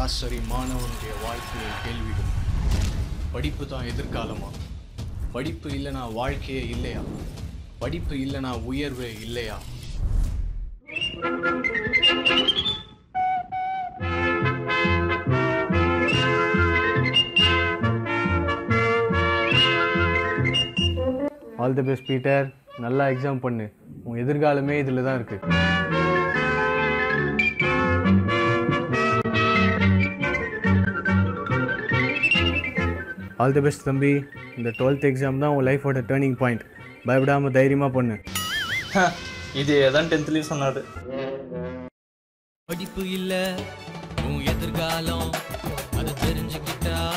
சராசரி மாணவனுடைய வாழ்க்கையை கேள்விடும் படிப்பு தான் எதிர்காலமா படிப்பு இல்லைனா வாழ்க்கையே இல்லையா படிப்பு இல்லைனா உயர்வே இல்லையா ஆல் தி பெஸ்ட் பீட்டர் நல்லா எக்ஸாம் பண்ணு உன் எதிர்காலமே இதில் தான் இருக்குது ஆல் தி பெஸ்ட் தம்பி இந்த டுவெல்த் எக்ஸாம் தான் உன் லைஃபோட டேர்னிங் பாயிண்ட் பயப்படாமல் தைரியமாக பண்ணு இது தான் டென்த்லேயும் சொன்னார் படிப்பு இல்ல உன் எதிர்காலம் அதை தெரிஞ்சுக்கிட்டா